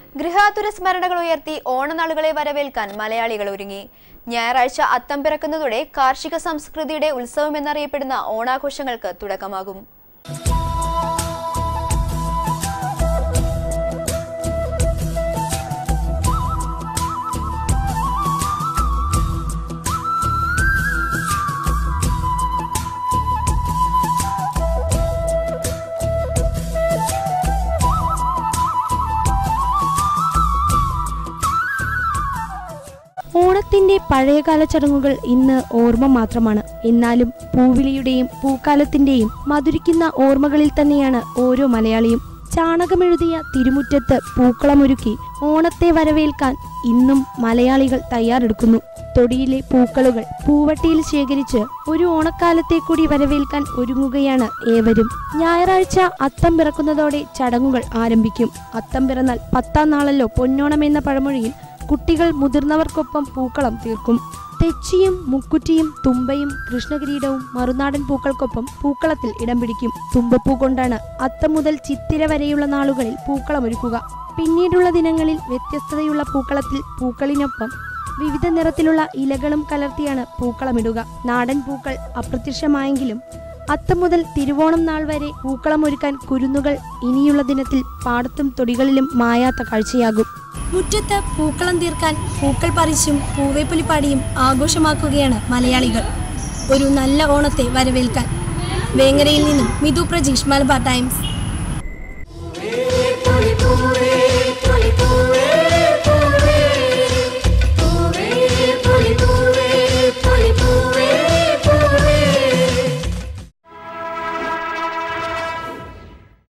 ഗൃഹാതുര സ്മരണകൾ ഉയർത്തി ഓണനാളുകളെ വരവേൽക്കാൻ മലയാളികൾ ഒരുങ്ങി ഞായറാഴ്ച അത്തം പിറക്കുന്നതോടെ കാർഷിക സംസ്കൃതിയുടെ ഉത്സവം എന്നറിയപ്പെടുന്ന ഓണാഘോഷങ്ങൾക്ക് തുടക്കമാകും ഓണത്തിന്റെ പഴയകാല ചടങ്ങുകൾ ഇന്ന് ഓർമ്മ മാത്രമാണ് എന്നാലും പൂവിളിയുടെയും പൂക്കാലത്തിന്റെയും മധുരിക്കുന്ന ഓർമ്മകളിൽ തന്നെയാണ് ഓരോ മലയാളിയും ചാണകമെഴുതിയ തിരുമുറ്റത്ത് പൂക്കളമൊരുക്കി ഓണത്തെ വരവേൽക്കാൻ ഇന്നും മലയാളികൾ തയ്യാറെടുക്കുന്നു തൊടിയിലെ പൂക്കളുകൾ പൂവട്ടിയിൽ ശേഖരിച്ച് ഒരു ഓണക്കാലത്തെ കൂടി വരവേൽക്കാൻ ഒരുങ്ങുകയാണ് ഏവരും ഞായറാഴ്ച അത്തം പിറക്കുന്നതോടെ ചടങ്ങുകൾ ആരംഭിക്കും അത്തം പിറന്നാൽ പത്താം നാളല്ലോ പൊന്നോണം എന്ന പഴമൊഴിയിൽ കുട്ടികൾ മുതിർന്നവർക്കൊപ്പം പൂക്കളം തീർക്കും തെച്ചിയും മുക്കുറ്റിയും തുമ്പയും കൃഷ്ണകിരീടവും മറുനാടൻ പൂക്കൾക്കൊപ്പം പൂക്കളത്തിൽ ഇടം പിടിക്കും തുമ്പപ്പൂ കൊണ്ടാണ് അത്തം മുതൽ ചിത്തിര വരെയുള്ള നാളുകളിൽ പൂക്കളമൊരുക്കുക പിന്നീടുള്ള ദിനങ്ങളിൽ വ്യത്യസ്തതയുള്ള പൂക്കളത്തിൽ പൂക്കളിനൊപ്പം വിവിധ നിറത്തിലുള്ള ഇലകളും കലർത്തിയാണ് പൂക്കളമിടുക നാടൻ പൂക്കൾ അപ്രത്യക്ഷമായെങ്കിലും അത്തം മുതൽ തിരുവോണം നാൾ വരെ പൂക്കളമൊരുക്കാൻ കുരുന്നുകൾ ഇനിയുള്ള ദിനത്തിൽ പാടത്തും തൊടികളിലും മായാത്ത കാഴ്ചയാകും മുറ്റത്ത് പൂക്കളം തീർക്കാൻ പൂക്കൾ പറിച്ചും പൂവേപ്പൊലി പാടിയും ആഘോഷമാക്കുകയാണ് മലയാളികൾ ഒരു നല്ല ഓണത്തെ വരവേൽക്കാൻ വേങ്ങരയിൽ നിന്നും മിതു പ്രജീഷ് മലബാർ ടൈംസ്